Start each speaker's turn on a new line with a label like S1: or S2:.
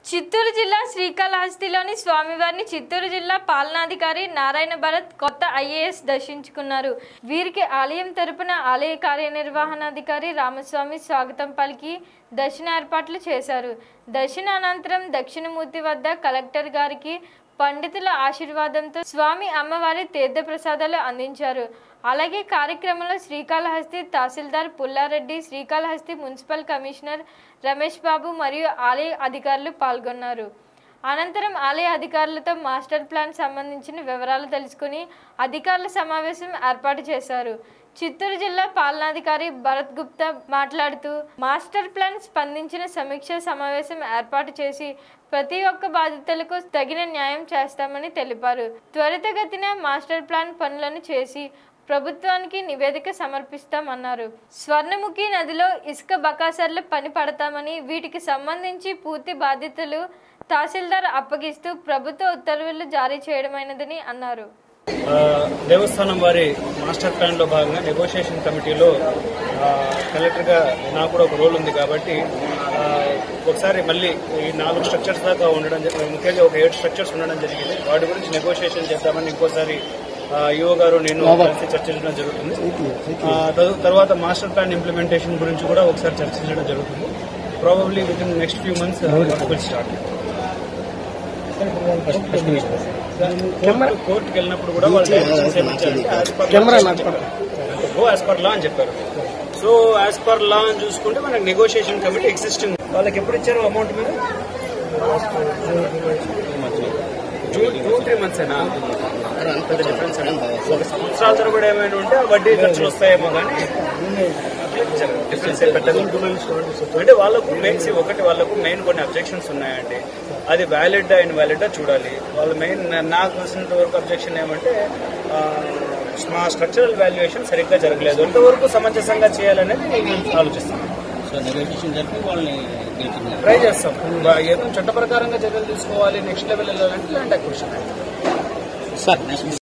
S1: చిత్తూరు జిల్లా శ్రీకాళహస్తిలోని స్వామివారిని చిత్తూరు జిల్లా పాలనాధికారి నారాయణ భరత్ కొత్త ఐఏఎస్ దర్శించుకున్నారు వీరికి ఆలయం తరపున ఆలయ కార్యనిర్వహణాధికారి రామస్వామి స్వాగతం పలికి దర్శన ఏర్పాట్లు చేశారు దర్శన అనంతరం దక్షిణమూర్తి వద్ద కలెక్టర్ గారికి పండితుల ఆశీర్వాదంతో స్వామి అమ్మవారి తీర్థప్రసాదాలు అందించారు అలాగే కార్యక్రమంలో శ్రీకాళహస్తి తహసీల్దార్ పుల్లారెడ్డి శ్రీకాళహస్తి మున్సిపల్ కమిషనర్ రమేష్ బాబు మరియు ఆలయ అధికారులు పాల్గొన్నారు అనంతరం ఆలయ అధికారులతో మాస్టర్ ప్లాన్ సంబంధించిన వివరాలు తెలుసుకుని అధికారుల సమావేశం ఏర్పాటు చేశారు చిత్తూరు జిల్లా పాలనాధికారి భరత్ గుప్తా మాట్లాడుతూ మాస్టర్ ప్లాన్ స్పందించిన సమీక్ష సమావేశం ఏర్పాటు చేసి ప్రతి ఒక్క బాధితులకు తగిన న్యాయం చేస్తామని తెలిపారు త్వరితగతిన మాస్టర్ ప్లాన్ పనులను చేసి ప్రభుత్వానికి నివేదిక సమర్పిస్తామన్నారు స్వర్ణముఖి నదిలో ఇసుక బకాసర్లు పని పడతామని వీటికి సంబంధించి పూర్తి బాధ్యతలు తహసీల్దార్ అప్పగిస్తూ ప్రభుత్వ ఉత్తర్వులు జారీ చేయడమైనదని అన్నారు
S2: ఆ, దేవస్థానం వారి మాస్టర్ ప్లాన్ లో భాగంగా నెగోషియేషన్ కమిటీలో ఆ, కలెక్టర్ గా నాకు కూడా ఒక రోల్ ఉంది కాబట్టి ఆ, ఒకసారి మళ్ళీ ఈ నాలుగు స్ట్రక్చర్స్ దాకా ఉండడం జరి- ముఖ్యంగా ఒక ఏడు స్ట్రక్చర్స్ ఉండడం జరిగింది వాటి గురించి నెగోషియేషన్ చేద్దామని ఇంకోసారి యువ గారు నేను కలిసి చర్చించడం జరుగుతుంది ఆ, తరు- తర్వాత మాస్టర్ ప్లాన్ ఇంప్లిమెంటేషన్ గురించి కూడా ఒకసారి చర్చించడం జరుగుతుంది probably with in next few months will start కోర్టుకి వెళ్ళినప్పుడు కూడా వాళ్ళు డైరెక్షన్స్ ఏమి ఇచ్చారంటే as per law అని చెప్పారు. గో యాజ్ పర్ లా అని చెప్పారు సో యాజ్ పర్ లా అని చూసుకుంటే మనకి నెగోషియేషన్ కమిటీ ఎగ్జిస్టింగ్ వాళ్ళకి ఎప్పుడు ఇచ్చారు అమౌంట్ మీరు టూ టూ త్రీ మంత్స్ అయినా పెద్ద డిఫరెన్స్ ఒక సంవత్సరాల తరబడి ఏమైనా ఉంటే ఆ వడ్డీ ఖర్చులు వస్తాయేమో కానీ డిఫరెన్స్ పెట్టదు అంటే వాళ్ళకు మెయిన్ ఒకటి వాళ్ళకు మెయిన్ కొన్ని అబ్జెక్షన్స్ ఉన్నాయండి అది వ్యాలిడ్ అండ్ వ్యాలిడ్ చూడాలి వాళ్ళ మెయిన్ నాకు తెలిసినంత వరకు అబ్జెక్షన్ ఏమంటే ఆ, మా స్ట్రక్చరల్ వాల్యుయేషన్ సరిగ్గా జరగలేదు ఎంతవరకు సమంజసంగా చేయాలనేది నేను ఆలోచిస్తాను
S3: సో నెగోషియేషన్ జరిపి వాళ్ళని గెలిచింది
S2: ట్రై చేస్తాం బా- ఏదో చట్ట ప్రకారంగా చర్యలు తీసుకోవాలి నెక్స్ట్ లెవెల్ వెళ్ళాలంటే ల్యాండ్ అక్విజిషన్
S3: సార్